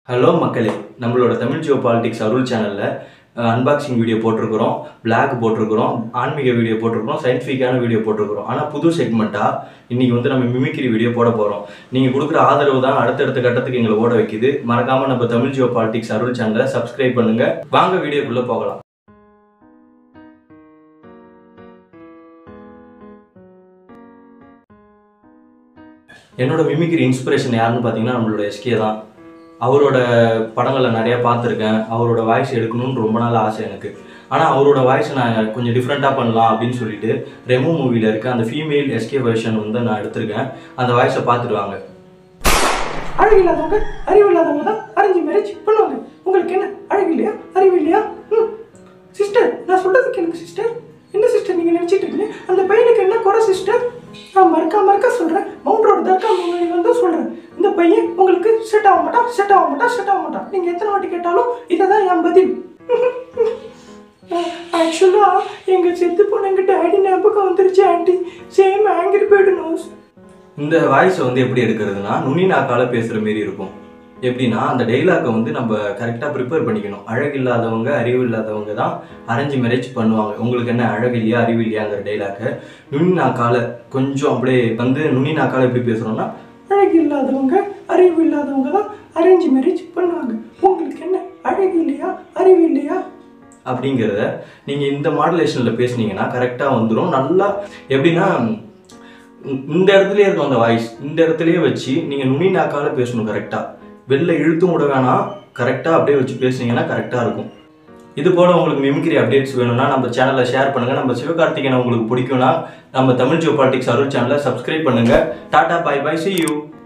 hello மக்களே நம்மளோட Tamil Jio politics அருள் சேனலில் அன்பாக்சிங் வீடியோ போட்டிருக்கிறோம் பிளாக் போட்டிருக்கிறோம் ஆன்மீக வீடியோ போட்டிருக்கிறோம் சயின்டிஃபிக்கான வீடியோ போட்டிருக்கிறோம் ஆனால் புது செக்மெண்ட்டாக இன்றைக்கி வந்து நம்ம மிமிக்ரி வீடியோ போட போகிறோம் நீங்கள் கொடுக்குற ஆதரவு தான் அடுத்தடுத்த கட்டத்துக்கு எங்களை ஓட வைக்குது மறக்காமல் நம்ம தமிழ் ஜியோ பாலிடிக்ஸ் அருள் சேனலை சப்ஸ்கிரைப் பண்ணுங்கள் வாங்க வீடியோக்குள்ளே போகலாம் என்னோட மிமிக்ரி இன்ஸ்பிரேஷன் யாருன்னு பார்த்தீங்கன்னா நம்மளோட எஸ்கே தான் அவரோட படங்களை நிறைய பார்த்துருக்கேன் அவரோட வாய்ஸ் எடுக்கணும்னு ரொம்ப நாள் ஆசை எனக்கு ஆனால் அவரோட வாய்ஸை நான் கொஞ்சம் டிஃப்ரெண்ட்டாக பண்ணலாம் அப்படின்னு சொல்லிட்டு ரெமோ மூவியில் இருக்க அந்த ஃபீமேல் எஸ்கே வெர்ஷன் வந்து நான் எடுத்திருக்கேன் அந்த வாய்ஸை பார்த்துட்டு வாங்க அழகில்லாதவங்க அறிவு இல்லாதவங்க தான் அரேஞ்ச் மேரேஜ் பண்ணுவாங்க உங்களுக்கு என்ன அழகு இல்லையா அறிவு இல்லையா ம் சிஸ்டர் நான் சொல்றதுக்கு எனக்கு சிஸ்டர் என்ன சிஸ்டர் நீங்க நினைச்சிட்டு இருக்கீங்க அந்த பையனுக்கு என்ன குறை சிஸ்டர் நான் மறக்கா மறக்க சொல்றேன் மவுண்ட் ரோடு தர்கா முன்னாடி வந்து சொல்றேன் இந்த பையன் உங்களுக்கு செட் ஆக மாட்டான் செட் ஆக மாட்டான் செட் ஆக மாட்டான் நீங்க எத்தனை வாட்டி கேட்டாலும் இதை தான் என் பதில் ஆக்சுவலா எங்க செத்து போன எங்க டேடி ஞாபகம் வந்துருச்சு aunty same angry bird noise இந்த வாய்ஸை வந்து எப்படி எடுக்கிறதுனா நுனி நாக்கால பேசுகிற மாரி இருக்கும் எப்படின்னா அந்த டைலாக்கை வந்து நம்ம கரெக்டாக ப்ரிப்பேர் பண்ணிக்கணும் அழகு இல்லாதவங்க அறிவு இல்லாதவங்க தான் அரேஞ்ச் மேரேஜ் பண்ணுவாங்க உங்களுக்கு என்ன அழகு இல்லையா அறிவு இல்லையாங்கிற டைலாக்கை நுனி நாக்கால கொஞ்சம் அப்படியே வந்து நுனி நாக்கால எப்படி பேசுகிறோம்னா அழகு இல்லாதவங்க அறிவு இல்லாதவங்க தான் அரேஞ்ச் மேரேஜ் பண்ணுவாங்க உங்களுக்கு என்ன அழகு இல்லையா அறிவு இல்லையா அப்படிங்கிறத நீங்கள் இந்த மாடுலேஷனில் பேசுனீங்கன்னா கரெக்டாக வந்துடும் நல்லா எப்படின்னா இந்த- இந்த இடத்துலயே இருக்கும் அந்த வாய்ஸ் இந்த இடத்துலயே வச்சு நீங்கள் நுனி நாக்கால பேசணும் கரெக்டாக வெளில இழுத்தும் விட வேணாம் கரெக்டாக அப்படியே வச்சு பேசுனீங்கன்னா கரெக்டாக இருக்கும் இது போல் உங்களுக்கு மிமிக்ரி அப்டேட்ஸ் வேணும்னா நம்ம சேனலை ஷேர் பண்ணுங்கள் நம்ம சிவகார்த்திகேயனை உங்களுக்கு பிடிக்கும்னா நம்ம தமிழ் ஜியோ பாலிடிக்ஸ் அருள் சேனலை சப்ஸ்கிரைப் பண்ணுங்கள் tata bye bye see you